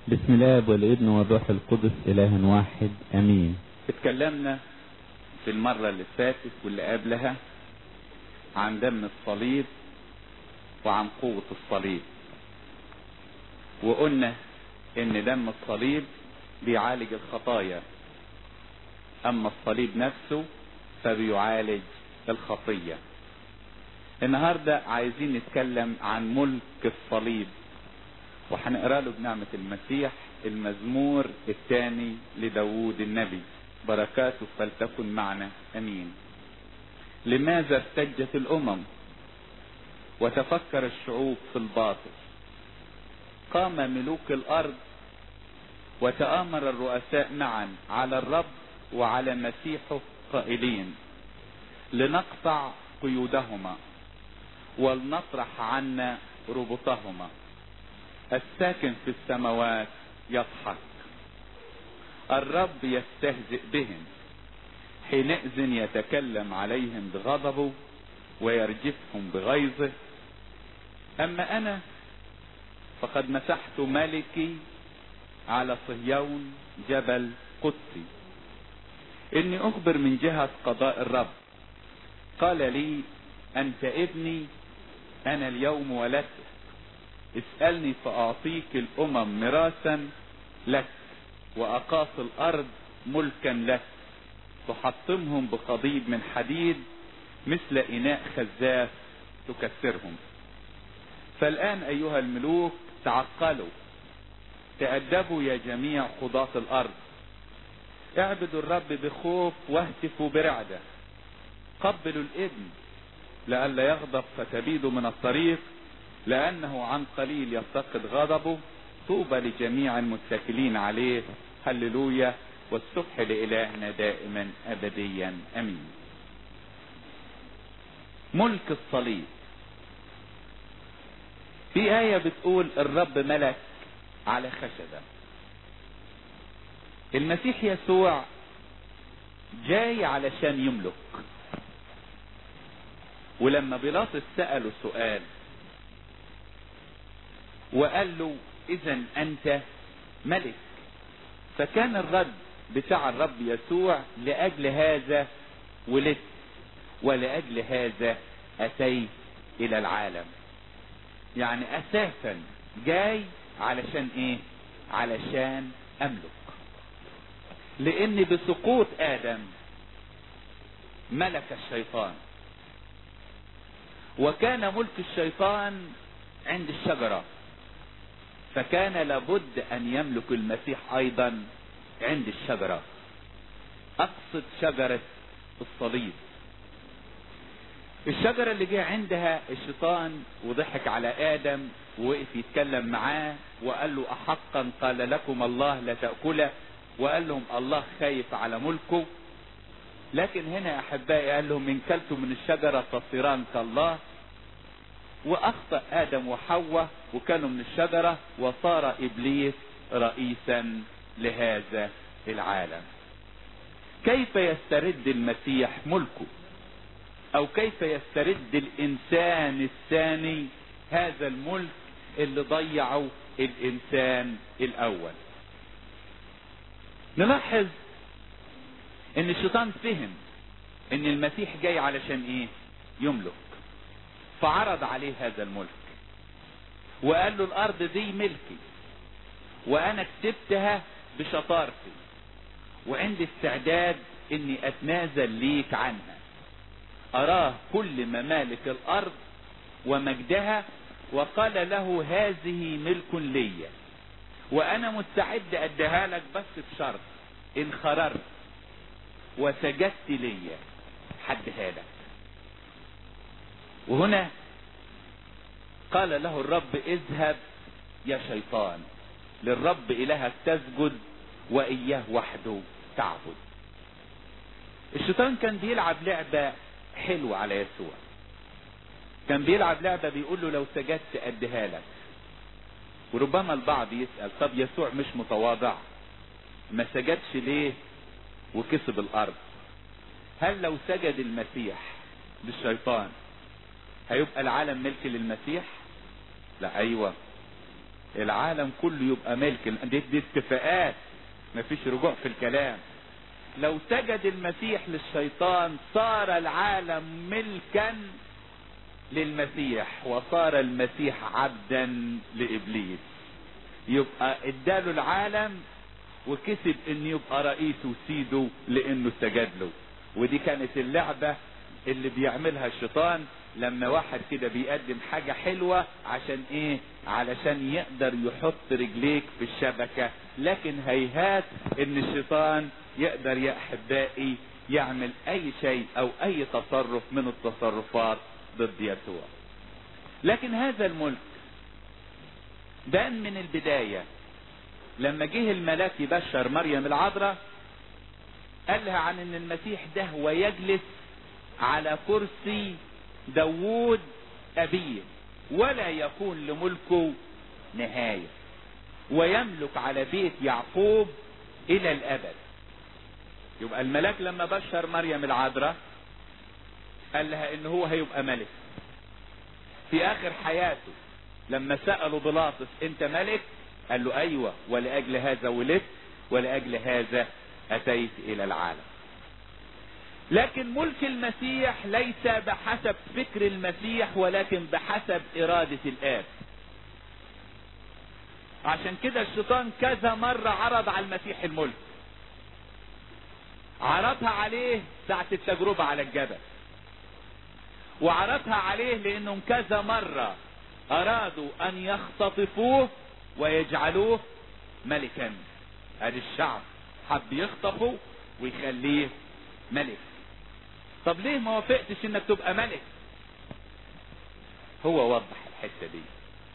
بسم الله والابن والروح القدس اله واحد امين اتكلمنا في المرة اللي فاتت واللي قبلها عن دم الصليب وعن قوة الصليب وقلنا ان دم الصليب بيعالج الخطايا اما الصليب نفسه فبيعالج الخطية النهاردة عايزين نتكلم عن ملك الصليب وهنقرا له بنعمة المسيح المزمور الثاني لداوود النبي بركاته فلتكن معنا امين لماذا ارتجت الامم وتفكر الشعوب في الباطل قام ملوك الارض وتآمر الرؤساء معا على الرب وعلى مسيحه قائلين لنقطع قيودهما ولنطرح عنا ربطهما الساكن في السماوات يضحك الرب يستهزئ بهم حينئذ يتكلم عليهم بغضبه ويرجفهم بغيظه اما انا فقد مسحت ملكي على صهيون جبل قدسي اني اخبر من جهة قضاء الرب قال لي انت ابني انا اليوم ولدت اسألني فاعطيك الامم مراسا لك واقاصي الارض ملكا لك تحطمهم بقضيب من حديد مثل اناء خزاف تكسرهم فالان ايها الملوك تعقلوا تأدبوا يا جميع قضاة الارض اعبدوا الرب بخوف واهتفوا برعدة قبلوا الابن لئلا يغضب فتبيدوا من الطريق لانه عن قليل يفتقد غضبه طوبى لجميع المتكلين عليه هللويا والسبح لإلهنا دائما أبديا أمين ملك الصليب في آية بتقول الرب ملك على خشبة المسيح يسوع جاي علشان يملك ولما بيلاطس سأله سؤال وقال له اذا انت ملك فكان الرد بتاع الرب يسوع لاجل هذا ولدت ولاجل هذا اتيت الى العالم يعني اساسا جاي علشان ايه علشان املك لان بسقوط ادم ملك الشيطان وكان ملك الشيطان عند الشجره فكان لابد ان يملك المسيح ايضا عند الشجرة اقصد شجرة الصليب الشجرة اللي جه عندها الشيطان وضحك على ادم ووقف يتكلم معاه وقال له احقا قال لكم الله لا تأكله وقال لهم الله خايف على ملكه لكن هنا احبائي قال لهم ان كلتم من الشجرة تصيران كالله واخطأ ادم وحواء وكانوا من الشجرة وصار ابليس رئيسا لهذا العالم كيف يسترد المسيح ملكه او كيف يسترد الانسان الثاني هذا الملك اللي ضيعه الانسان الاول نلاحظ ان الشيطان فهم ان المسيح جاي علشان ايه يملك فعرض عليه هذا الملك وقال له الارض دي ملكي وانا كسبتها بشطارتي وعندي استعداد اني اتنازل ليك عنها اراه كل ممالك الارض ومجدها وقال له هذه ملك لي وانا مستعد اديها لك بس بشرط ان خررت وسجدت لي حدها لك وهنا قال له الرب اذهب يا شيطان للرب الهك تسجد واياه وحده تعبد الشيطان كان بيلعب لعبة حلوة على يسوع كان بيلعب لعبة بيقول له لو سجدت اديها لك وربما البعض يسأل طب يسوع مش متواضع ما سجدش ليه وكسب الارض هل لو سجد المسيح للشيطان هيبقى العالم ملك للمسيح لا ايوه العالم كله يبقى ملك دي, دي اتفاقات مفيش رجوع في الكلام لو سجد المسيح للشيطان صار العالم ملكا للمسيح وصار المسيح عبدا لابليس يبقى اداله العالم وكسب ان يبقى رئيسه وسيده لانه سجد له ودي كانت اللعبة اللي بيعملها الشيطان لما واحد كده بيقدم حاجة حلوة عشان ايه علشان يقدر يحط رجليك في الشبكة لكن هيهات ان الشيطان يقدر يا احبائي يعمل اي شيء او اي تصرف من التصرفات ضد يسوع لكن هذا الملك بان من البداية لما جه الملاك يبشر مريم العذراء قال لها عن ان المسيح ده هو يجلس على كرسي داوود ابيه ولا يكون لملكه نهاية ويملك على بيت يعقوب الى الابد يبقى الملاك لما بشر مريم العذراء قال لها ان هو هيبقى ملك في اخر حياته لما سألوا بلاطس انت ملك قال له ايوه ولاجل هذا ولدت ولاجل هذا اتيت الى العالم لكن ملك المسيح ليس بحسب فكر المسيح ولكن بحسب ارادة الاب عشان كده الشيطان كذا مرة عرض على المسيح الملك عرضها عليه ساعة التجربة على الجبل وعرضها عليه لانهم كذا مرة ارادوا ان يختطفوه ويجعلوه ملكا ادي الشعب حب يخطفه ويخليه ملك طب ليه ما وافقتش انك تبقى ملك هو وضح الحتة دي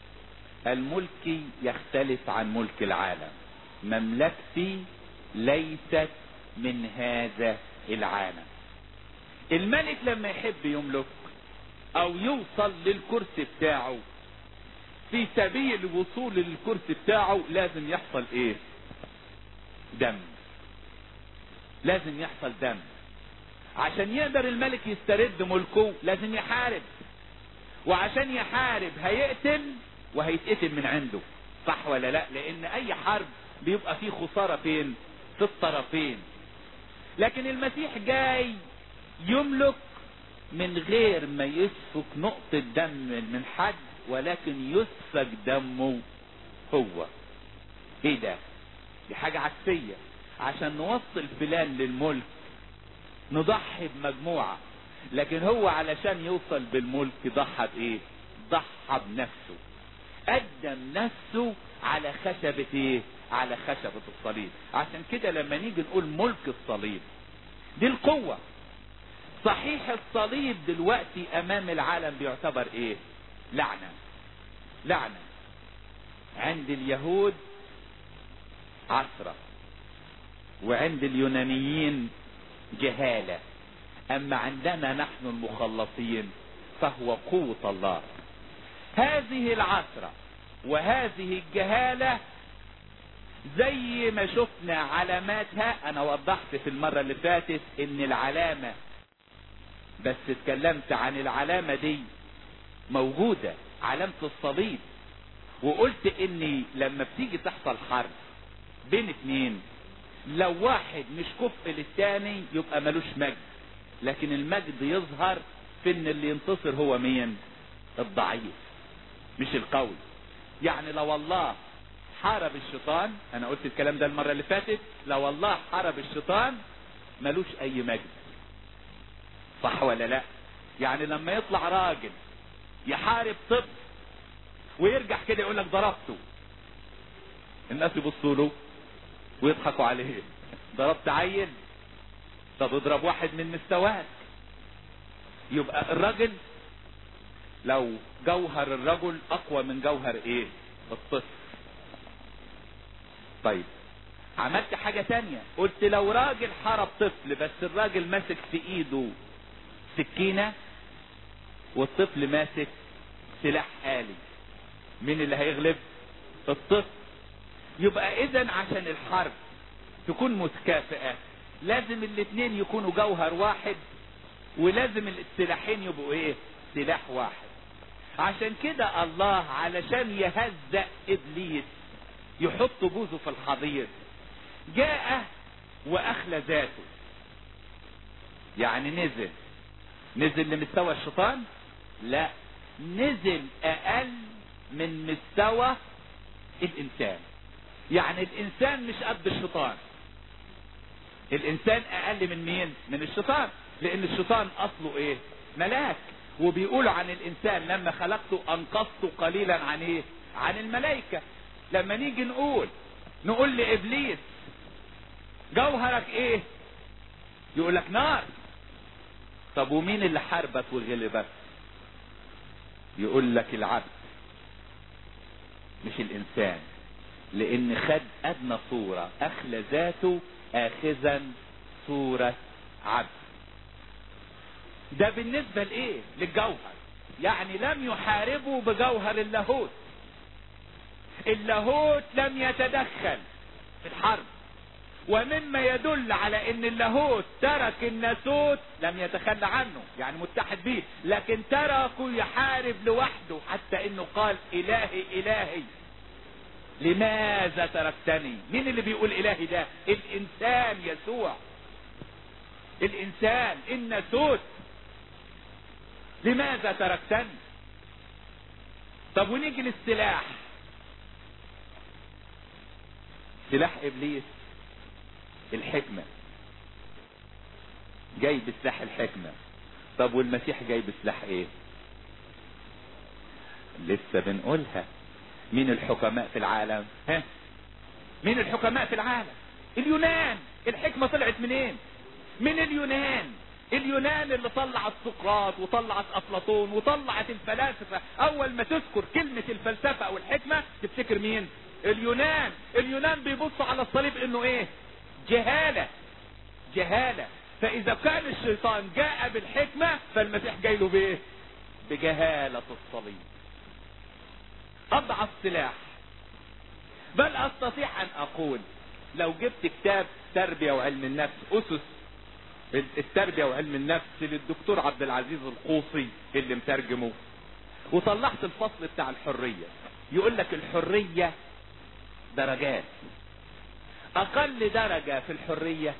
الملك يختلف عن ملك العالم مملكتي ليست من هذا العالم الملك لما يحب يملك او يوصل للكرسي بتاعه في سبيل الوصول للكرسي بتاعه لازم يحصل ايه دم لازم يحصل دم عشان يقدر الملك يسترد ملكه لازم يحارب وعشان يحارب هيقتل وهيتقتل من عنده صح ولا لا لان اي حرب بيبقى فيه خسارة فين في الطرفين لكن المسيح جاي يملك من غير ما يسفك نقطة دم من حد ولكن يسفك دمه هو ايه ده دي حاجة عكسية عشان نوصل فلان للملك نضحي بمجموعة لكن هو علشان يوصل بالملك ضحى بايه ضحى بنفسه قدم نفسه على خشبة ايه على خشبة الصليب عشان كده لما نيجي نقول ملك الصليب دي القوة صحيح الصليب دلوقتي امام العالم بيعتبر ايه لعنة لعنة عند اليهود عثرة وعند اليونانيين جهالة اما عندنا نحن المخلصين فهو قوة الله هذه العثرة وهذه الجهالة زي ما شفنا علاماتها انا وضحت في المرة اللي فاتت ان العلامة بس اتكلمت عن العلامة دي موجودة علامة الصليب وقلت اني لما بتيجي تحصل حرب بين اتنين لو واحد مش كفء للتاني يبقى ملوش مجد لكن المجد يظهر في ان اللي ينتصر هو مين الضعيف مش القوي يعني لو الله حارب الشيطان انا قلت الكلام ده المرة اللي فاتت لو الله حارب الشيطان ملوش اي مجد صح ولا لا يعني لما يطلع راجل يحارب طفل ويرجع كده يقول لك ضربته الناس يبصوا له ويضحكوا عليه ضربت عيل طب اضرب واحد من مستواك يبقى الراجل لو جوهر الرجل اقوى من جوهر ايه الطفل طيب عملت حاجة تانية قلت لو راجل حرب طفل بس الراجل ماسك في ايده سكينة والطفل ماسك سلاح آلي مين اللي هيغلب الطفل يبقى اذا عشان الحرب تكون متكافئة لازم الاثنين يكونوا جوهر واحد ولازم السلاحين يبقوا ايه سلاح واحد عشان كده الله علشان يهزأ ابليس يحط جوزه في الحضيض جاء واخلى ذاته يعني نزل نزل لمستوى الشيطان لا نزل اقل من مستوى الانسان يعني الانسان مش قد الشيطان الانسان اقل من مين من الشيطان لان الشيطان اصله ايه ملاك وبيقولوا عن الانسان لما خلقته انقذته قليلا عن ايه عن الملائكة لما نيجي نقول نقول لابليس جوهرك ايه يقول لك نار طب ومين اللي حاربك وغلبك يقول لك العبد مش الانسان لان خد ادنى صورة اخلى ذاته اخذا صورة عبد ده بالنسبة لايه للجوهر يعني لم يحاربوا بجوهر اللاهوت اللاهوت لم يتدخل في الحرب ومما يدل على ان اللاهوت ترك الناسوت لم يتخلى عنه يعني متحد به لكن تركه يحارب لوحده حتى انه قال الهي الهي لماذا تركتني مين اللي بيقول الهي ده الانسان يسوع الانسان الناسوت لماذا تركتني طب ونيجي للسلاح سلاح ابليس الحكمة جاي بسلاح الحكمة طب والمسيح جاي بسلاح ايه لسه بنقولها مين الحكماء في العالم ها مين الحكماء في العالم اليونان الحكمة طلعت منين من اليونان اليونان اللي طلعت سقراط وطلعت افلاطون وطلعت الفلاسفة اول ما تذكر كلمة الفلسفة او الحكمة تفتكر مين اليونان اليونان بيبصوا على الصليب انه ايه جهالة جهالة فاذا كان الشيطان جاء بالحكمة فالمسيح جاي له بايه بجهالة الصليب اضعف سلاح بل استطيع ان اقول لو جبت كتاب تربية وعلم النفس اسس التربية وعلم النفس للدكتور عبد العزيز القوصي اللي مترجمه وطلعت الفصل بتاع الحرية يقول لك الحرية درجات اقل درجة في الحرية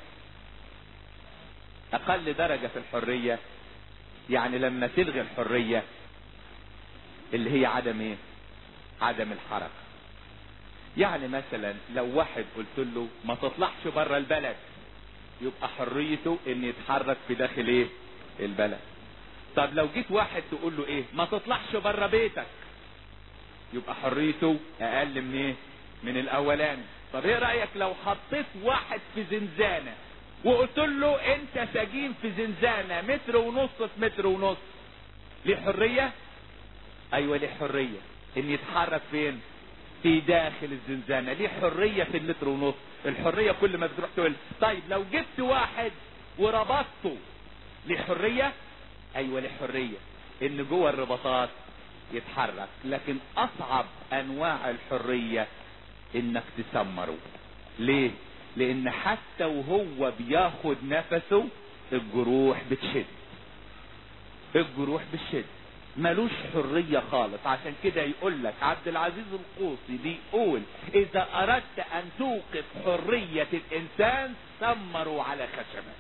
اقل درجة في الحرية يعني لما تلغي الحرية اللي هي عدم ايه عدم الحركة يعني مثلا لو واحد قلت له ما تطلعش بره البلد يبقى حريته ان يتحرك في داخل ايه البلد طب لو جيت واحد تقول له ايه ما تطلعش بره بيتك يبقى حريته اقل من ايه من الاولاني طب ايه رايك لو حطيت واحد في زنزانة وقلت له انت سجين في زنزانة متر ونص في متر ونص ليه حرية ايوه ليه حرية ان يتحرك فين في داخل الزنزانة ليه حرية في المتر ونص الحرية كل ما بتروح تقول طيب لو جبت واحد وربطته ليه حرية ايوه ليه حرية ان جوه الرباطات يتحرك لكن اصعب انواع الحرية انك تسمره ليه لان حتى وهو بياخد نفسه الجروح بتشد الجروح بتشد ملوش حرية خالص عشان كده يقول لك عبد العزيز القوصي بيقول اذا اردت ان توقف حرية الانسان سمروا على خشبة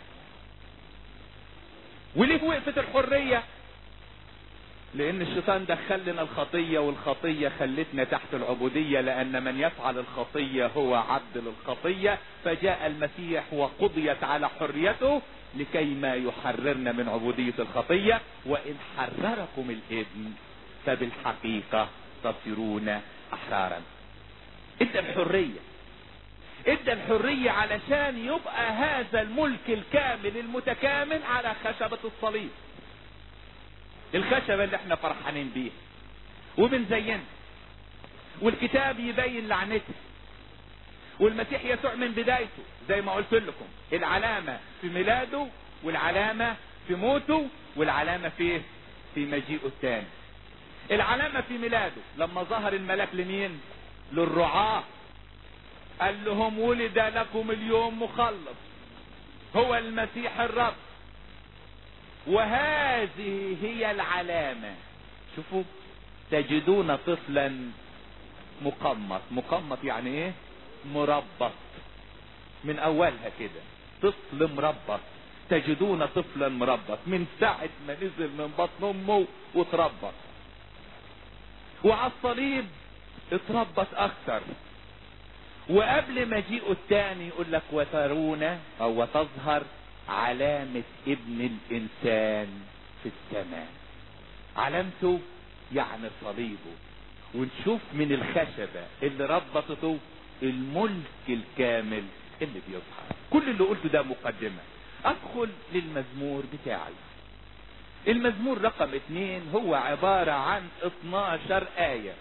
وليه وقفت الحرية لان الشيطان دخل لنا الخطية والخطية خلتنا تحت العبودية لان من يفعل الخطية هو عبد للخطية فجاء المسيح وقضيت على حريته لكي ما يحررنا من عبودية الخطية وان حرركم الابن فبالحقيقة تصيرون احرارا ادى الحرية ادى الحرية علشان يبقى هذا الملك الكامل المتكامل على خشبة الصليب الخشبة اللي احنا فرحانين بيها وبنزينها والكتاب يبين لعنتها والمسيح يسوع من بدايته زي ما قلت لكم العلامة في ميلاده والعلامة في موته والعلامة في في مجيئه الثاني العلامة في ميلاده لما ظهر الملاك لمين للرعاة قال لهم ولد لكم اليوم مخلص هو المسيح الرب وهذه هي العلامة شوفوا تجدون طفلا مقمط مقمط يعني ايه مربط من اولها كده طفل مربط تجدون طفلا مربط من ساعة ما نزل من بطن امه وتربط وعلى الصليب اتربط اكثر وقبل مجيئه الثاني يقول لك وترون او وتظهر علامة ابن الانسان في السماء علامته يعني صليبه ونشوف من الخشبة اللي ربطته الملك الكامل اللي بيظهر كل اللي قلته ده مقدمة ادخل للمزمور بتاعي المزمور رقم اتنين هو عبارة عن 12 آية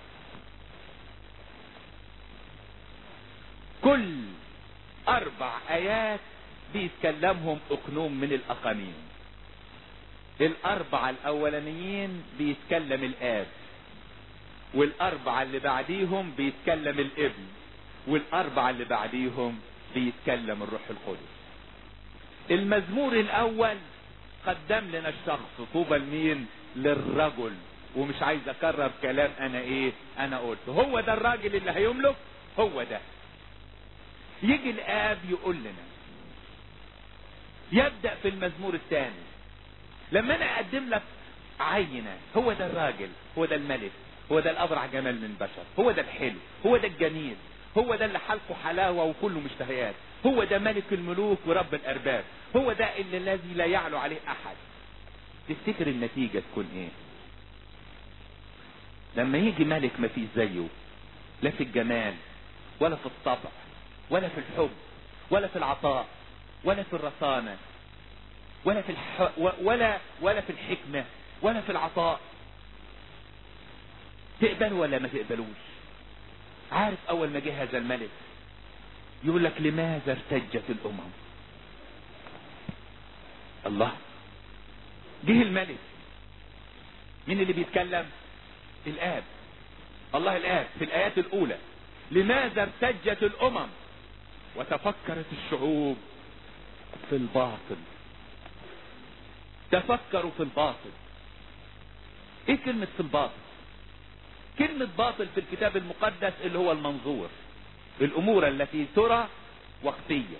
كل اربع ايات بيتكلمهم اقنوم من الاقانيم الاربعة الاولانيين بيتكلم الاب والاربعة اللي بعديهم بيتكلم الابن والاربعة اللي بعديهم بيتكلم الروح القدس المزمور الاول قدم لنا الشخص طوبى لمين للرجل ومش عايز اكرر كلام انا ايه انا قلته هو ده الراجل اللي هيملك هو ده يجي الاب يقول لنا يبدأ في المزمور الثاني لما انا اقدم لك عينة هو ده الراجل هو ده الملك هو ده الابرع جمال من بشر هو ده الحلو هو ده الجميل هو ده اللي حلقه حلاوة وكله مشتهيات هو ده ملك الملوك ورب الارباب هو ده اللي الذي لا يعلو عليه احد تفتكر النتيجة تكون ايه لما يجي ملك ما فيش زيه لا في الجمال ولا في الطبع ولا في الحب ولا في العطاء ولا في الرصانة ولا في الح... ولا ولا في الحكمة ولا في العطاء تقبلوا ولا ما تقبلوش عارف اول ما جه هذا الملك يقول لك لماذا ارتجت الامم الله جه الملك مين اللي بيتكلم الاب الله الاب في الايات الاولى لماذا ارتجت الامم وتفكرت الشعوب في الباطل تفكروا في الباطل ايه كلمة في الباطل كلمة باطل في الكتاب المقدس اللي هو المنظور الامور التي ترى وقتية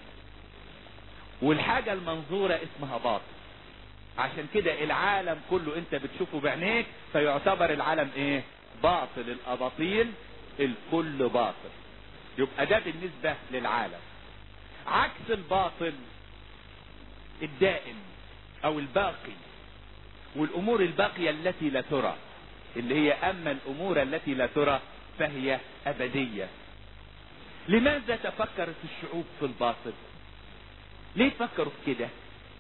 والحاجة المنظورة اسمها باطل عشان كده العالم كله انت بتشوفه بعينيك فيعتبر العالم ايه باطل الاباطيل الكل باطل يبقى ده بالنسبة للعالم عكس الباطل الدائم او الباقي والامور الباقية التي لا ترى اللي هي اما الامور التي لا ترى فهي ابدية لماذا تفكرت الشعوب في الباطل ليه تفكروا في كده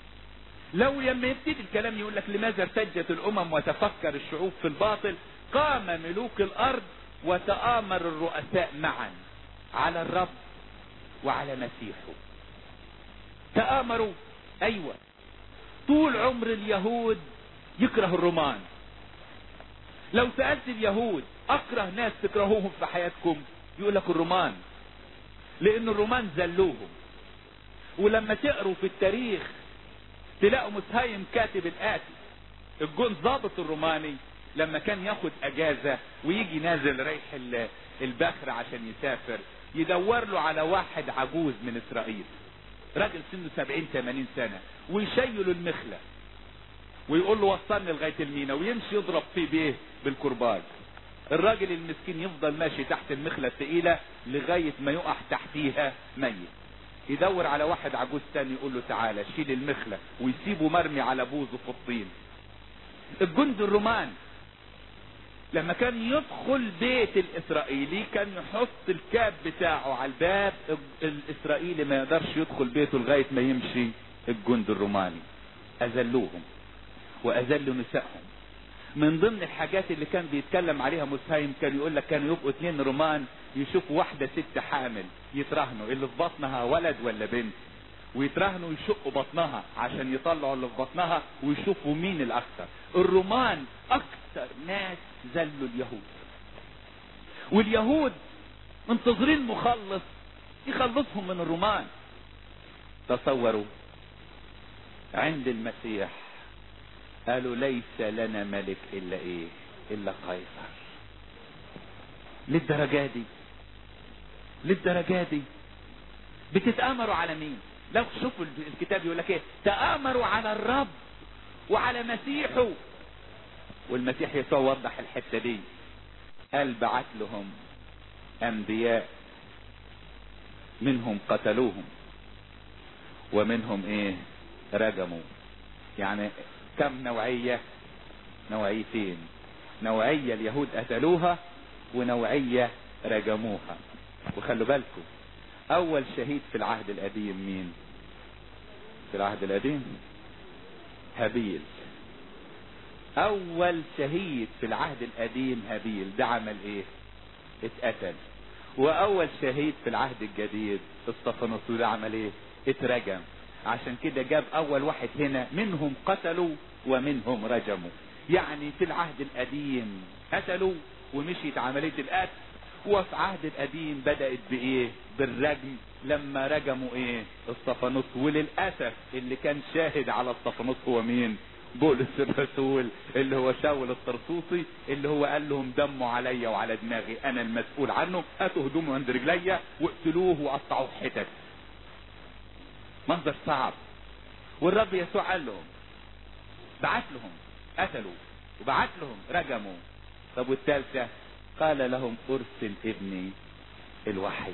لو لما يبتدي الكلام يقول لك لماذا ارتجت الامم وتفكر الشعوب في الباطل قام ملوك الارض وتآمر الرؤساء معا على الرب وعلى مسيحه تآمروا ايوه طول عمر اليهود يكره الرومان لو سألت اليهود اكره ناس تكرهوهم في حياتكم يقول لك الرومان لان الرومان زلوهم ولما تقروا في التاريخ تلاقوا مسهيم كاتب الاتي الجون ضابط الروماني لما كان ياخد اجازة ويجي نازل رايح البخر عشان يسافر يدور له على واحد عجوز من اسرائيل راجل سنه سبعين ثمانين سنة ويشيله المخلة ويقول له وصلني لغاية المينا ويمشي يضرب فيه بيه بالكرباج الراجل المسكين يفضل ماشي تحت المخلة الثقيلة لغاية ما يقع تحتيها ميت يدور على واحد عجوز تاني يقول له تعالى شيل المخلة ويسيبه مرمي على بوزه في الطين الجند الرومان لما كان يدخل بيت الاسرائيلي كان يحط الكاب بتاعه على الباب الاسرائيلي ما يقدرش يدخل بيته لغاية ما يمشي الجند الروماني اذلوهم واذلوا نسائهم من ضمن الحاجات اللي كان بيتكلم عليها مسهيم كان يقول لك كانوا يبقوا اتنين رومان يشوفوا واحدة ست حامل يتراهنوا اللي في بطنها ولد ولا بنت ويتراهنوا يشقوا بطنها عشان يطلعوا اللي في بطنها ويشوفوا مين الاكثر الرومان اكثر ناس ذلوا اليهود واليهود منتظرين مخلص يخلصهم من الرومان تصوروا عند المسيح قالوا ليس لنا ملك الا ايه الا قيصر للدرجة دي للدرجة دي بتتآمروا على مين لو شوفوا الكتاب يقول لك ايه تآمروا على الرب وعلى مسيحه والمسيح يسوع وضح الحتة دي قال بعت لهم انبياء منهم قتلوهم ومنهم ايه رجموا يعني كم نوعية نوعيتين نوعية اليهود قتلوها ونوعية رجموها وخلوا بالكم اول شهيد في العهد القديم مين في العهد القديم هابيل اول شهيد في العهد القديم هابيل ده عمل ايه اتقتل واول شهيد في العهد الجديد استفانوس ده عمل ايه اترجم عشان كده جاب اول واحد هنا منهم قتلوا ومنهم رجموا يعني في العهد القديم قتلوا ومشيت عملية القتل وفي عهد القديم بدأت بايه بالرجم لما رجموا ايه استفانوس وللأسف اللي كان شاهد على استفانوس هو مين بولس الرسول اللي هو شاول الطرسوسي اللي هو قال لهم دموا عليا وعلى دماغي انا المسؤول عنه هاتوا هدومه عند رجليا واقتلوه وقطعوه حتت منظر صعب والرب يسوع قال لهم بعت لهم قتلوا وبعت لهم رجموا طب والثالثة قال لهم ارسل ابني الوحيد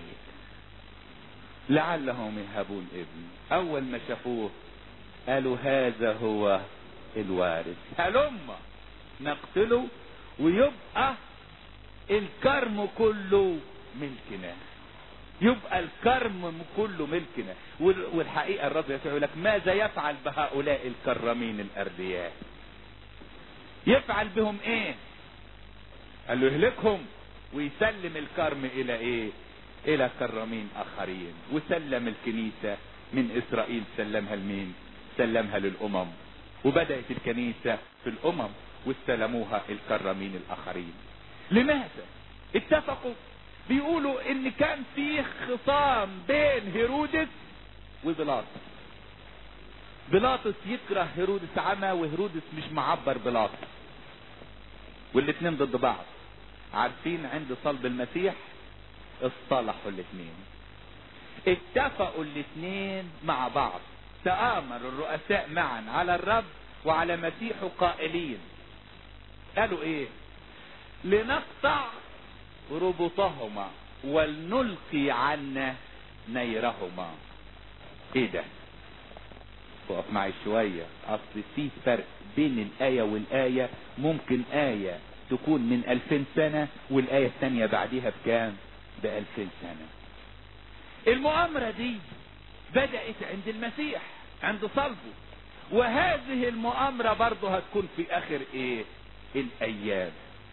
لعلهم يهبون ابني اول ما شافوه قالوا هذا هو الوارث هلم نقتله ويبقى الكرم كله ملكنا يبقى الكرم كله ملكنا والحقيقة الرب يسوع يقول لك ماذا يفعل بهؤلاء الكرمين الأردياء يفعل بهم ايه قال له يهلكهم ويسلم الكرم الى ايه الى كرمين اخرين وسلم الكنيسة من اسرائيل سلمها لمين سلمها للامم وبدأت الكنيسة في الامم واستلموها الكرمين الاخرين لماذا اتفقوا بيقولوا ان كان في خصام بين هيرودس وبيلاطس بيلاطس يكره هيرودس عمى وهيرودس مش معبر بيلاطس والاثنين ضد بعض عارفين عند صلب المسيح اصطلحوا الاثنين اتفقوا الاثنين مع بعض تآمر الرؤساء معا على الرب وعلى مسيحه قائلين قالوا ايه لنقطع ربطهما ولنلقي عنا نيرهما ايه ده وقف معي شوية اصل في فرق بين الآية والآية ممكن آية تكون من ألفين سنة والآية الثانية بعدها بكام بألفين سنة المؤامرة دي بدأت عند المسيح عند صلبه وهذه المؤامرة برضه هتكون في آخر ايه الأيام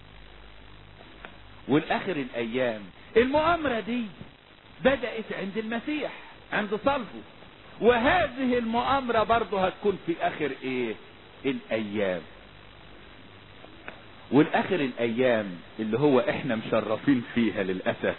والآخر الأيام المؤامرة دي بدأت عند المسيح عند صلبه وهذه المؤامرة برضه هتكون في آخر ايه الأيام والآخر الأيام اللي هو احنا مشرفين فيها للأسف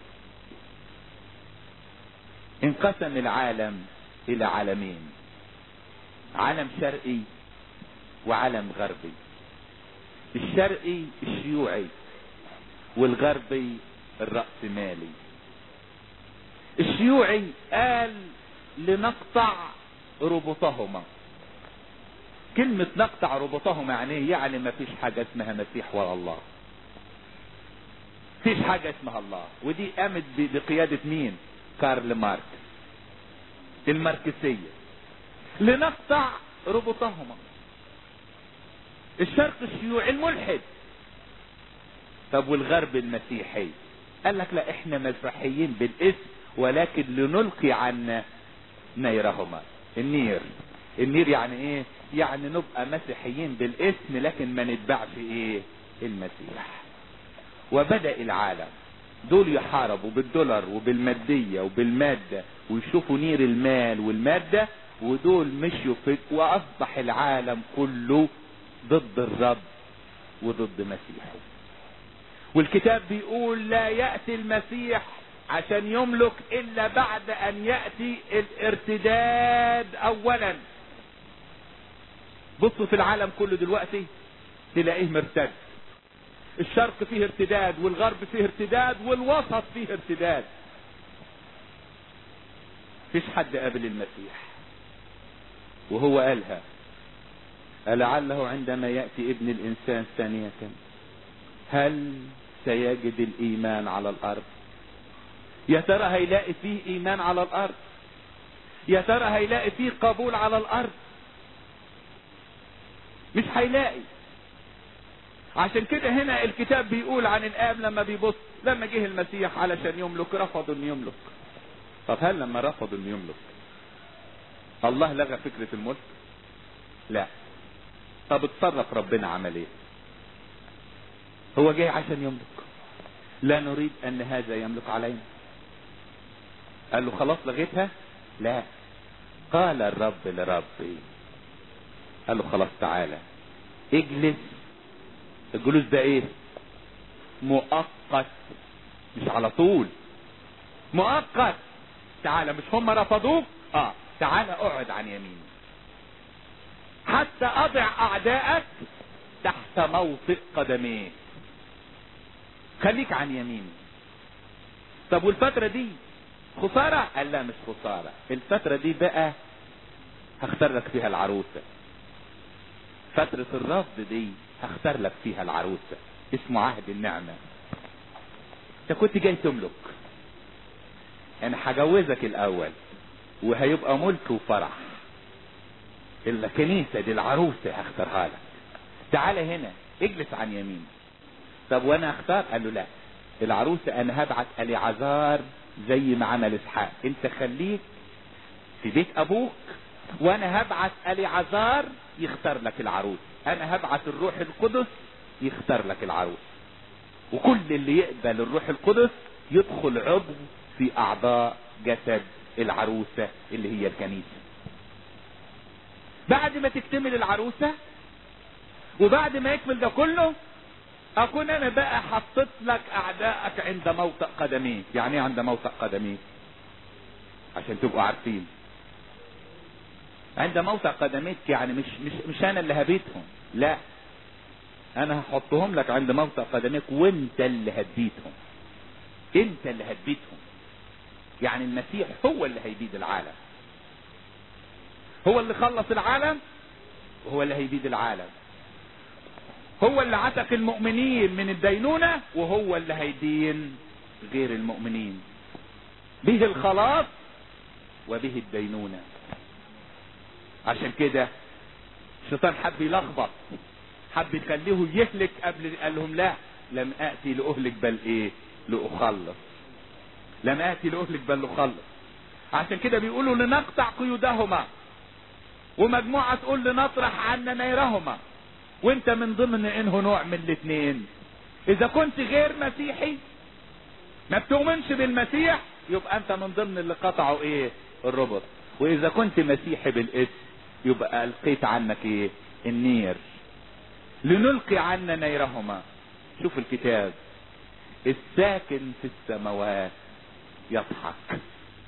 انقسم العالم إلى عالمين عالم شرقي وعالم غربي الشرقي الشيوعي والغربي الرأسمالي الشيوعي قال لنقطع ربطهما كلمة نقطع ربطهما يعني ايه يعني ما فيش حاجة اسمها مسيح ولا الله فيش حاجة اسمها الله ودي قامت بقيادة مين كارل ماركس الماركسية لنقطع ربطهما الشرق الشيوعي الملحد طب والغرب المسيحي قال لك لا احنا مسيحيين بالاسم ولكن لنلقي عنا نيرهما النير النير يعني ايه يعني نبقى مسيحيين بالاسم لكن ما نتبعش ايه المسيح وبدأ العالم دول يحاربوا بالدولار وبالمادية وبالمادة ويشوفوا نير المال والمادة ودول مشوا في واصبح العالم كله ضد الرب وضد مسيحه والكتاب بيقول لا يأتي المسيح عشان يملك الا بعد ان يأتي الارتداد اولا بصوا في العالم كله دلوقتي تلاقيه مرتد الشرق فيه ارتداد والغرب فيه ارتداد والوسط فيه ارتداد فيش حد قابل المسيح وهو قالها ألعله عندما يأتي ابن الإنسان ثانية هل سيجد الإيمان على الأرض يا ترى هيلاقي فيه إيمان على الأرض يا ترى هيلاقي فيه قبول على الأرض مش هيلاقي عشان كده هنا الكتاب بيقول عن الآب لما بيبص لما جه المسيح علشان يملك رفضوا انه يملك طب هل لما رفضوا انه يملك الله لغى فكرة الملك لا طب اتصرف ربنا عمل ايه هو جاي عشان يملك لا نريد ان هذا يملك علينا قال له خلاص لغيتها لا قال الرب لربي قال له خلاص تعالى اجلس الجلوس ده ايه مؤقت مش على طول مؤقت تعالى مش هم رفضوك اه تعالى اقعد عن يميني حتى اضع اعدائك تحت موطئ قدميك خليك عن يميني طب والفترة دي خسارة قال لا مش خسارة الفترة دي بقى هختار لك فيها العروسة فترة الرفض دي هختار لك فيها العروسة اسمه عهد النعمة انت كنت جاي تملك انا هجوزك الاول وهيبقى ملك وفرح الكنيسة دي العروسة هختارها لك تعالى هنا اجلس عن يميني طب وانا اختار قال له لا العروسة انا هبعت اليعزار زي ما عمل اسحاق انت خليك في بيت ابوك وانا هبعت اليعزار يختار لك العروس انا هبعت الروح القدس يختار لك العروس وكل اللي يقبل الروح القدس يدخل عضو في اعضاء جسد العروسة اللي هي الكنيسة بعد ما تكتمل العروسة وبعد ما يكمل ده كله اكون انا بقى حطيت لك اعدائك عند موطئ قدميك يعني ايه عند موطئ قدميك عشان تبقوا عارفين عند موطئ قدميك يعني مش مش مش انا اللي هبيتهم لا انا هحطهم لك عند موطئ قدميك وانت اللي هتبيتهم انت اللي هتبيتهم يعني المسيح هو اللي هيبيد العالم هو اللي خلص العالم وهو اللي هيبيد العالم هو اللي عتق المؤمنين من الدينونة وهو اللي هيدين غير المؤمنين به الخلاص وبه الدينونة عشان كده الشيطان حب يلخبط حب يخليه يهلك قبل قال لهم لا لم اتي لاهلك بل ايه لاخلص لم اتي لاهلك بل لاخلص عشان كده بيقولوا لنقطع قيودهما ومجموعة تقول لنطرح عنا نيرهما وانت من ضمن انه نوع من الاثنين اذا كنت غير مسيحي ما بتؤمنش بالمسيح يبقى انت من ضمن اللي قطعوا ايه الربط واذا كنت مسيحي بالاسم يبقى القيت عنك ايه النير لنلقي عنا نيرهما شوف الكتاب الساكن في السماوات يضحك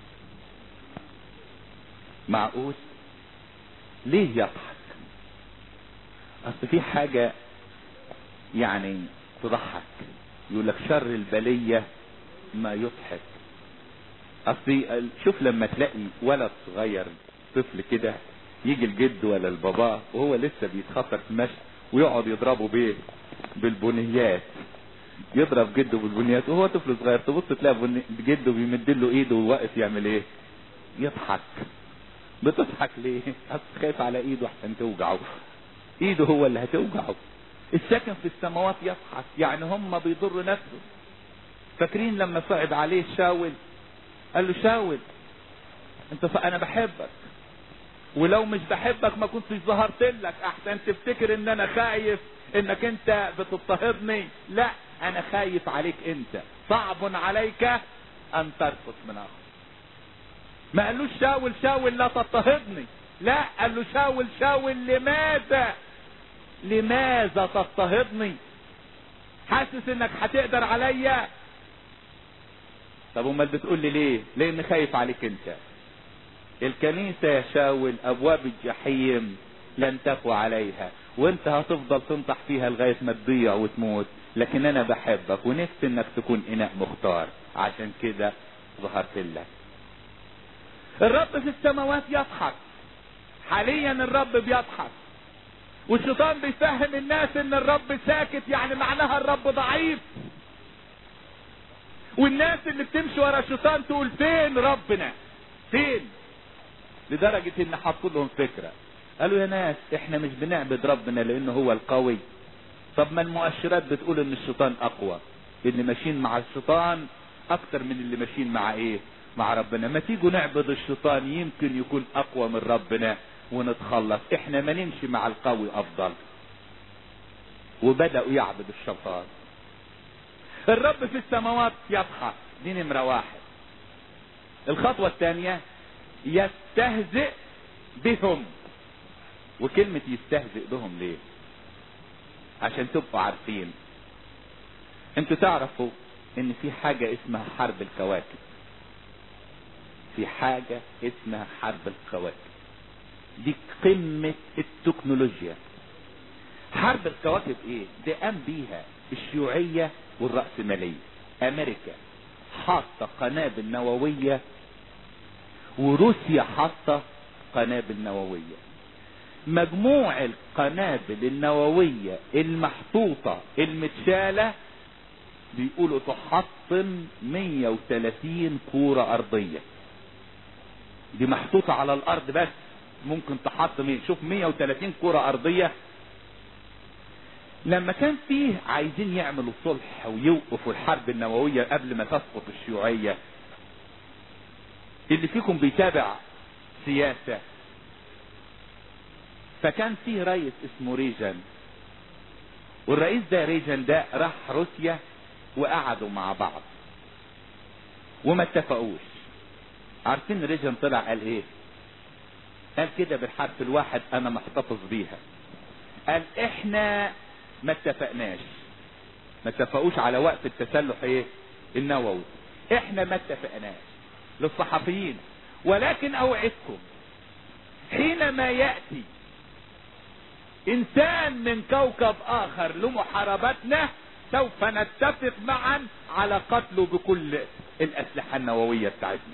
معقول ليه يضحك اصل في حاجة يعني تضحك يقول لك شر البلية ما يضحك اصل شوف لما تلاقي ولد صغير طفل كده يجي الجد ولا البابا وهو لسه بيتخطر في المشي ويقعد يضربه بايه بالبنيات يضرب جده بالبنيات وهو طفل صغير تبص تلاقي بني... جده بيمد له ايده وواقف يعمل ايه يضحك بتضحك ليه اصل خايف على ايده احسن توجعه ايده هو اللي هتوجعه الساكن في السماوات يضحك يعني هم بيضر نفسه فاكرين لما صعد عليه شاول قال له شاول انت ف... انا بحبك ولو مش بحبك ما كنتش ظهرت لك احسن تفتكر ان انا خايف انك انت بتضطهدني لا انا خايف عليك انت صعب عليك ان ترفض من اخر ما قالوش شاول شاول لا تضطهدني لا قال له شاول شاول لماذا لماذا تضطهدني حاسس انك هتقدر عليا طب امال بتقول لي ليه لان خايف عليك انت الكنيسة يا شاول ابواب الجحيم لن تقوى عليها وانت هتفضل تنطح فيها لغاية ما تضيع وتموت لكن انا بحبك ونفسي انك تكون اناء مختار عشان كده ظهرت لك الرب في السماوات يضحك حاليا الرب بيضحك والشيطان بيفهم الناس ان الرب ساكت يعني معناها الرب ضعيف والناس اللي بتمشي ورا الشيطان تقول فين ربنا فين لدرجة ان حطوا لهم فكرة قالوا يا ناس احنا مش بنعبد ربنا لانه هو القوي طب ما المؤشرات بتقول ان الشيطان اقوى اللي ماشيين مع الشيطان اكتر من اللي ماشيين مع ايه مع ربنا ما تيجوا نعبد الشيطان يمكن يكون اقوى من ربنا ونتخلص احنا ما نمشي مع القوي افضل وبدأوا يعبد الشيطان الرب في السماوات يضحك دي نمرة واحد الخطوة الثانية يستهزئ بهم وكلمة يستهزئ بهم ليه عشان تبقوا عارفين انتوا تعرفوا ان في حاجة اسمها حرب الكواكب في حاجة اسمها حرب الكواكب دي قمة التكنولوجيا حرب الكواكب ايه ده قام بيها الشيوعية والرأسمالية امريكا حاطة قنابل نووية وروسيا حاطة قنابل نووية مجموع القنابل النووية المحطوطة المتشالة بيقولوا تحطم 130 كورة ارضية دي محطوطة على الارض بس ممكن تحطم شوف 130 كرة ارضية لما كان فيه عايزين يعملوا صلح ويوقفوا الحرب النووية قبل ما تسقط الشيوعية اللي فيكم بيتابع سياسة فكان فيه رئيس اسمه ريجن والرئيس ده ريجن ده راح روسيا وقعدوا مع بعض وما اتفقوش عارفين ريجن طلع قال ايه قال كده بالحرف الواحد انا محتفظ بيها قال احنا ما اتفقناش ما اتفقوش على وقت التسلح ايه النووي احنا ما اتفقناش للصحفيين ولكن اوعدكم حينما يأتي انسان من كوكب اخر لمحاربتنا سوف نتفق معا على قتله بكل الاسلحة النووية بتاعتنا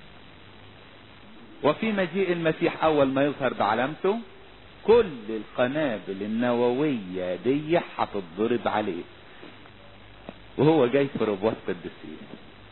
وفي مجيء المسيح اول ما يظهر بعلامته كل القنابل النووية دي هتتضرب عليه وهو جاي في ربوات قدسين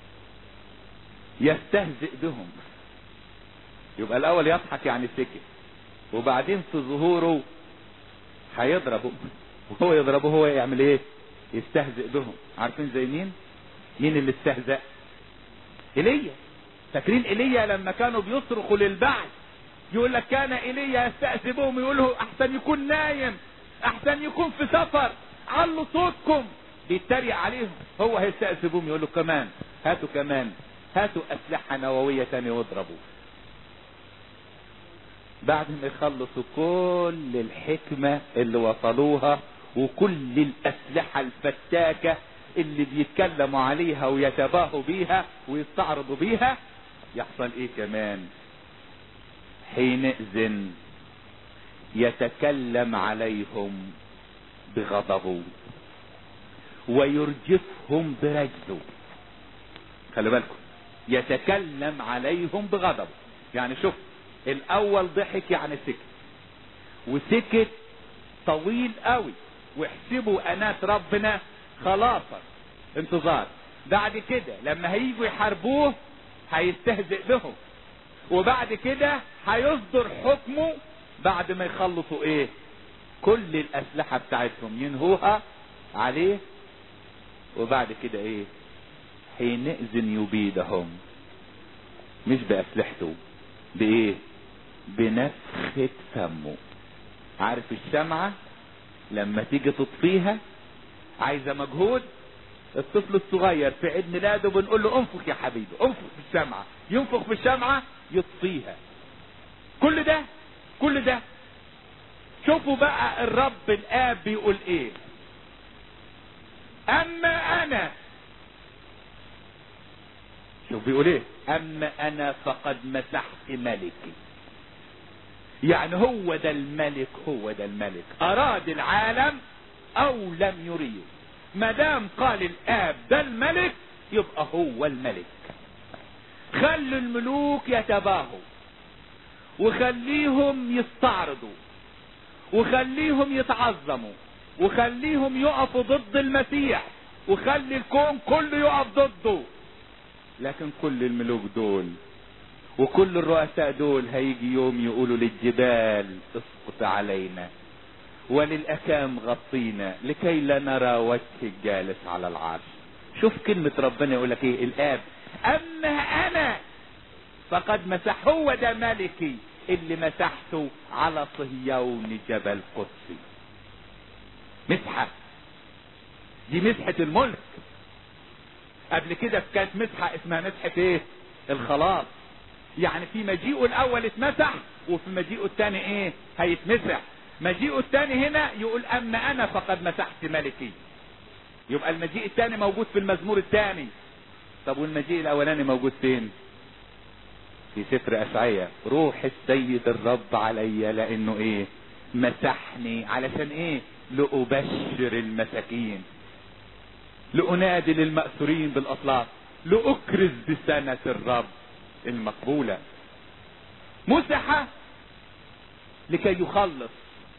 يستهزئ بهم يبقى الاول يضحك يعني سكت وبعدين في ظهوره هيضربه وهو يضربه هو يعمل ايه يستهزئ بهم عارفين زي مين مين اللي استهزأ ايليا فاكرين ايليا لما كانوا بيصرخوا للبعث يقول لك كان ايليا يستأذي بهم يقول له احسن يكون نايم احسن يكون في سفر علوا صوتكم بيتريق عليهم هو هيستأذي بهم يقول له كمان هاتوا كمان هاتوا اسلحة نووية تاني واضربوا بعد ما يخلصوا كل الحكمة اللي وصلوها وكل الاسلحة الفتاكة اللي بيتكلموا عليها ويتباهوا بيها ويستعرضوا بيها يحصل ايه كمان حينئذ يتكلم عليهم بغضبه ويرجفهم برجله خلي بالكم يتكلم عليهم بغضبه يعني شوف الاول ضحك يعني سكت وسكت طويل قوي واحسبوا انات ربنا خلاصا انتظار بعد كده لما هيجوا يحاربوه هيستهزئ بهم وبعد كده هيصدر حكمه بعد ما يخلصوا ايه كل الاسلحة بتاعتهم ينهوها عليه وبعد كده ايه حينئذ يبيدهم مش باسلحته بايه بنفخة فمه عارف الشمعة لما تيجي تطفيها عايزة مجهود الطفل الصغير في عيد ميلاده بنقول له انفخ يا حبيبي انفخ في الشمعة ينفخ في الشمعة يطفيها كل ده كل ده شوفوا بقى الرب الاب بيقول ايه اما انا شوف بيقول ايه اما انا فقد مسحت ملكي يعني هو ده الملك هو ده الملك اراد العالم او لم يريد ما دام قال الاب ده الملك يبقى هو الملك خلوا الملوك يتباهوا وخليهم يستعرضوا وخليهم يتعظموا وخليهم يقفوا ضد المسيح وخلي الكون كله يقف ضده لكن كل الملوك دول وكل الرؤساء دول هيجي يوم يقولوا للجبال اسقط علينا وللأكام غطينا لكي لا نرى وجه الجالس على العرش شوف كلمة ربنا يقول لك ايه الآب أما أنا فقد مسح هو ده ملكي اللي مسحته على صهيون جبل قدسي مسحة دي مسحة الملك قبل كده كانت مسحة اسمها مسحة ايه الخلاص يعني في مجيئه الاول اتمسح وفي مجيئه الثاني ايه هيتمسح مجيئه الثاني هنا يقول اما انا فقد مسحت ملكي يبقى المجيء الثاني موجود في المزمور الثاني طب والمجيء الاولاني موجود فين في سفر اشعياء روح السيد الرب عليا لانه ايه مسحني علشان ايه لأبشر المساكين لأنادي للمأسورين بالأطلاق لأكرز بسنة الرب المقبولة مسح لكي يخلص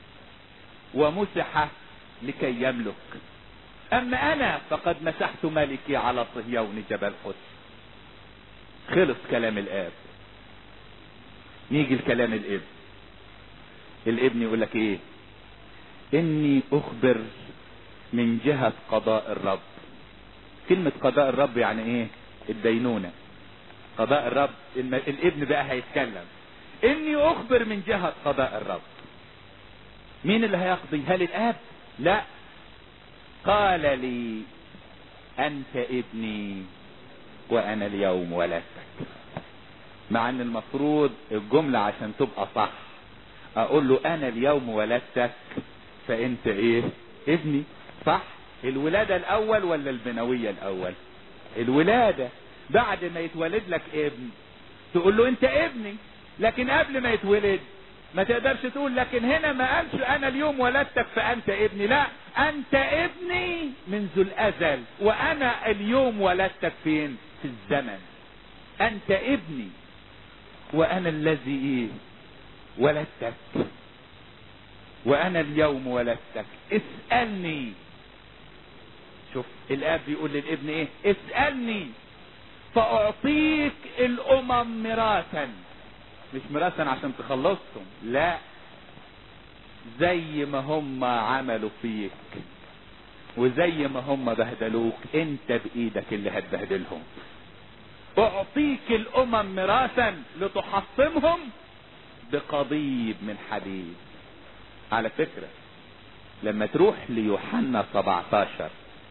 ومسح لكي يملك أما أنا فقد مسحت ملكي على صهيون جبل قدس خلص كلام الآب نيجي لكلام الابن الابن يقول لك ايه اني اخبر من جهة قضاء الرب كلمة قضاء الرب يعني ايه الدينونة قضاء الرب الم... الابن بقى هيتكلم اني اخبر من جهة قضاء الرب مين اللي هيقضي هل الاب لا قال لي انت ابني وانا اليوم ولدتك مع ان المفروض الجملة عشان تبقى صح اقول له انا اليوم ولدتك فانت ايه ابني صح الولادة الاول ولا البنوية الاول الولادة بعد ما يتولد لك ابن تقول له انت ابني لكن قبل ما يتولد ما تقدرش تقول لكن هنا ما قالش انا اليوم ولدتك فانت ابني لا انت ابني منذ الازل وانا اليوم ولدتك فين في الزمن انت ابني وانا الذي ايه ولدتك وانا اليوم ولدتك اسألني شوف الاب بيقول للابن ايه اسألني فاعطيك الامم ميراثا مش ميراثا عشان تخلصهم لا زي ما هم عملوا فيك وزي ما هم بهدلوك انت بايدك اللي هتبهدلهم اعطيك الامم ميراثا لتحطمهم بقضيب من حديد على فكرة لما تروح ليوحنا 17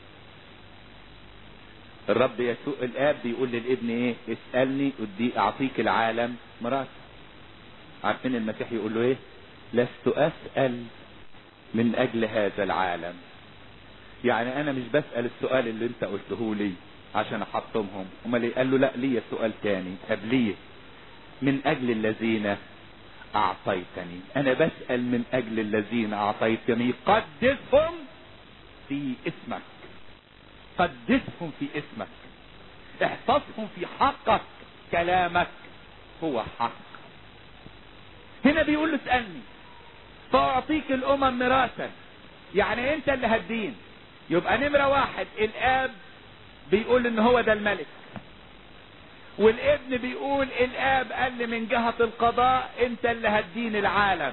الرب يسوع الاب بيقول للابن ايه اسألني ادي اعطيك العالم ميراث عارفين المسيح يقول له ايه لست اسأل من اجل هذا العالم يعني انا مش بسأل السؤال اللي انت قلته لي عشان احطمهم امال إيه؟ قال له لا لي سؤال تاني قبليه من اجل الذين اعطيتني انا بسأل من اجل الذين اعطيتني قدسهم في اسمك قدسهم في اسمك احفظهم في حقك كلامك هو حق هنا بيقول له اسألني فاعطيك الامم ميراثا يعني انت اللي هتدين يبقى نمرة واحد الاب بيقول ان هو ده الملك والابن بيقول الاب قال لي من جهة القضاء انت اللي هتدين العالم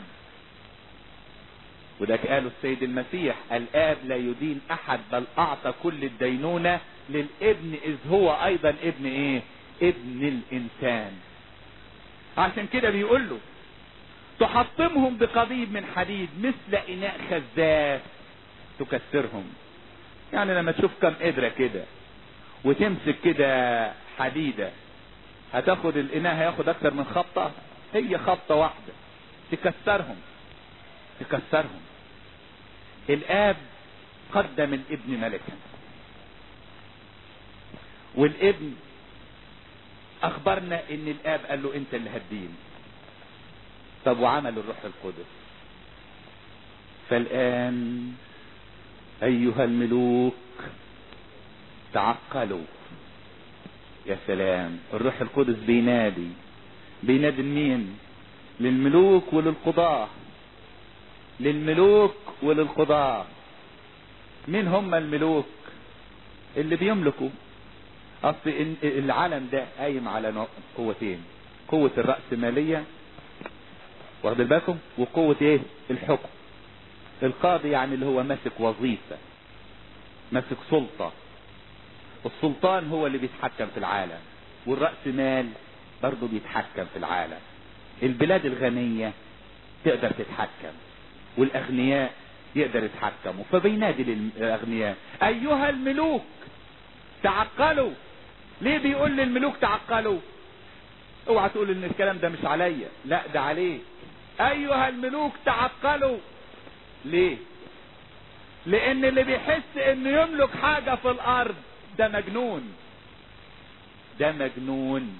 وده قاله السيد المسيح الاب لا يدين احد بل اعطى كل الدينونة للابن اذ هو ايضا ابن ايه ابن الانسان عشان كده بيقول له تحطمهم بقضيب من حديد مثل اناء خزاف تكسرهم يعني لما تشوف كم قدرة كده وتمسك كده حديدة هتاخد الاناء هياخد اكتر من خبطة هي خبطة واحدة تكسرهم تكسرهم الاب قدم الابن ملكا والابن اخبرنا ان الاب قال له انت اللي هتدين طب وعمل الروح القدس فالان ايها الملوك تعقلوا يا سلام الروح القدس بينادي بينادي مين للملوك وللقضاة للملوك وللقضاة مين هم الملوك اللي بيملكوا اصل إن- العالم ده قايم على نوع- قوتين قوة الرأسمالية واخد بالكم وقوة ايه الحكم القاضي يعني اللي هو ماسك وظيفة ماسك سلطة السلطان هو اللي بيتحكم في العالم والرأس مال برضه بيتحكم في العالم البلاد الغنية تقدر تتحكم والأغنياء يقدر يتحكموا فبينادي للأغنياء أيها الملوك تعقلوا ليه بيقول للملوك تعقلوا اوعى تقول ان الكلام ده مش عليا لا ده عليه ايها الملوك تعقلوا ليه لان اللي بيحس انه يملك حاجة في الارض ده مجنون ده مجنون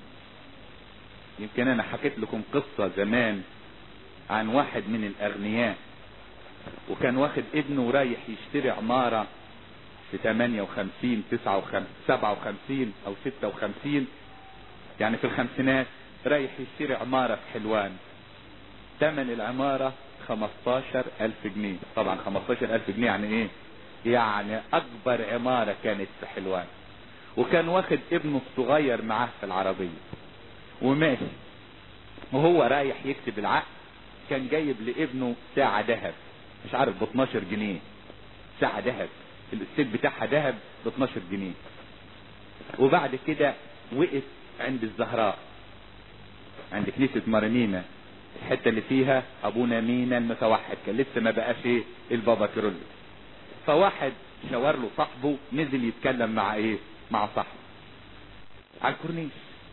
يمكن انا حكيت لكم قصة زمان عن واحد من الاغنياء وكان واخد ابنه رايح يشتري عمارة في 58 59 57 او 56 يعني في الخمسينات رايح يشتري عمارة في حلوان ثمن العمارة 15 ألف جنيه طبعا 15 ألف جنيه يعني ايه يعني أكبر عمارة كانت في حلوان وكان واخد ابنه الصغير معاه في العربية وماشي وهو رايح يكتب العقد كان جايب لابنه ساعة ذهب مش عارف ب 12 جنيه ساعة ذهب الستيك بتاعها ذهب ب 12 جنيه وبعد كده وقف عند الزهراء عند كنيسة مارينينا الحتة اللي فيها ابونا مينا المتوحد كان لسه ما بقاش ايه البابا كيرلس فواحد شاور له صاحبه نزل يتكلم مع ايه مع صاحبه على الكورنيش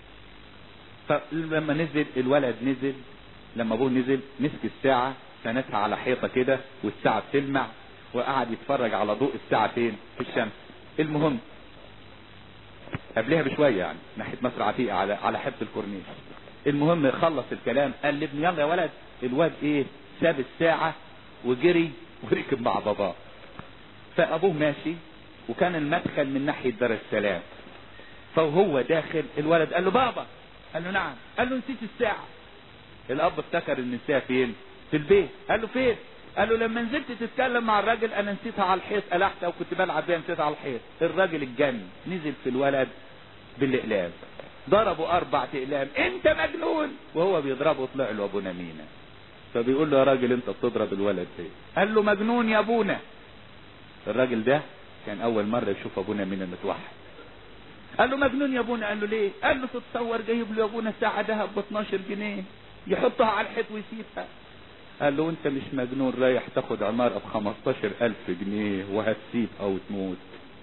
فلما نزل الولد نزل لما ابوه نزل مسك الساعة سندها على حيطة كده والساعة بتلمع وقعد يتفرج على ضوء الساعة فين في الشمس المهم قبلها بشوية يعني ناحية مصر عتيقة على على حبة الكورنيش المهم خلص الكلام قال لابني يلا يا ولد الواد ايه ساب الساعة وجري وركب مع باباه فابوه ماشي وكان المدخل من ناحية دار السلام فهو داخل الولد قال له بابا قال له نعم قال له نسيت الساعة الاب افتكر ان الساعة فين في البيت قال له فين قال له لما نزلت تتكلم مع الراجل انا نسيتها على الحيط قلعتها وكنت بلعب بيها نسيتها على الحيط الراجل اتجن نزل في الولد بالاقلام ضربوا اربع اقلام انت مجنون وهو بيضربه طلع له ابونا مينا فبيقول له يا راجل انت بتضرب الولد ليه قال له مجنون يا ابونا الراجل ده كان اول مره يشوف ابونا مينا متوحد قال له مجنون يا ابونا قال له ليه قال له تتصور جايب له يا ابونا ساعه ذهب ب 12 جنيه يحطها على الحيط ويسيبها قال له انت مش مجنون رايح تاخد عمارة ب 15 الف جنيه وهتسيب او تموت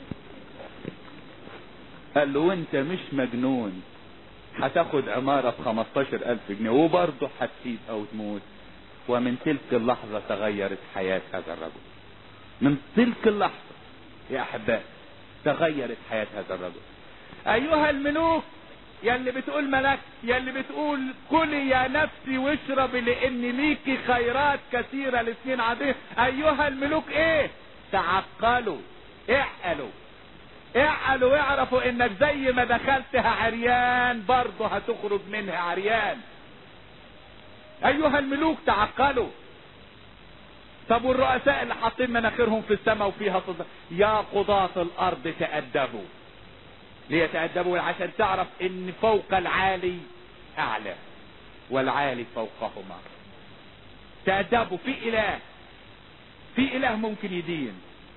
قال له انت مش مجنون هتاخد عمارة ب 15 الف جنيه وبرضه هتسيب او تموت ومن تلك اللحظة تغيرت حياة هذا الرجل من تلك اللحظة يا احبائي تغيرت حياة هذا الرجل ايها الملوك يا اللي بتقول ملك يا اللي بتقول كلي يا نفسي واشربي لان ليكي خيرات كثيرة الاثنين عظيم ايها الملوك ايه تعقلوا اعقلوا اعقلوا واعرفوا انك زي ما دخلتها عريان برضه هتخرج منها عريان ايها الملوك تعقلوا طب والرؤساء اللي حاطين مناخيرهم في السماء وفيها صدق يا قضاة الارض تأدبوا ليتأدبوا عشان تعرف ان فوق العالي اعلى والعالي فوقهما تأدبوا في اله في اله ممكن يدين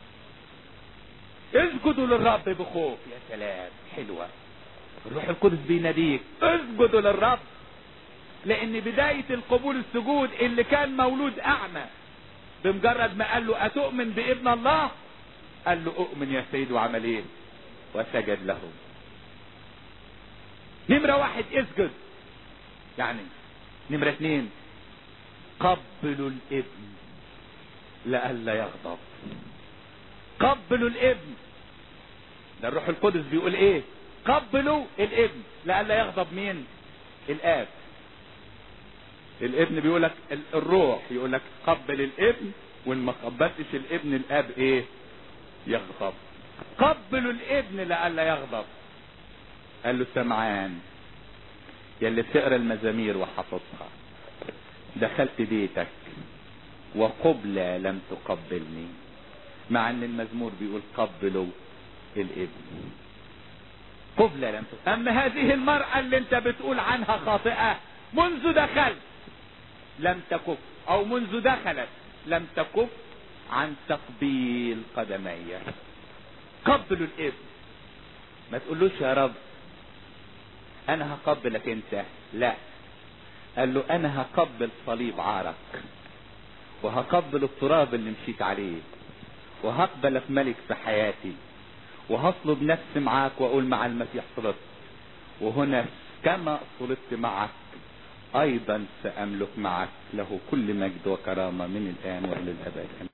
اسجدوا للرب بخوف يا سلام حلوة الروح القدس بيناديك اسجدوا للرب لان بداية القبول السجود اللي كان مولود اعمى بمجرد ما قال له اتؤمن بابن الله قال له اؤمن يا سيد وعمل ايه وسجد له نمرة واحد اسجد يعني نمرة اتنين قبلوا الابن لئلا يغضب قبلوا الابن ده الروح القدس بيقول ايه قبلوا الابن لئلا يغضب مين الاب الابن بيقول لك الروح يقول لك قبل الابن وان ما قبلتش الابن الاب ايه يغضب قبلوا الابن لئلا يغضب قال له سمعان يا اللي بتقرا المزامير وحافظها دخلت بيتك وقبلة لم تقبلني مع ان المزمور بيقول قبلوا الابن قبلة لم تقبل اما هذه المرأة اللي انت بتقول عنها خاطئة منذ دخلت لم تكف او منذ دخلت لم تكف عن تقبيل قدمي قبلوا الابن ما تقولوش يا رب انا هقبلك انت لا قال له انا هقبل صليب عارك وهقبل التراب اللي مشيت عليه وهقبلك ملك في حياتي وهطلب نفسي معاك واقول مع المسيح صلت وهنا كما صلبت معك ايضا ساملك معك له كل مجد وكرامه من الان والى الابد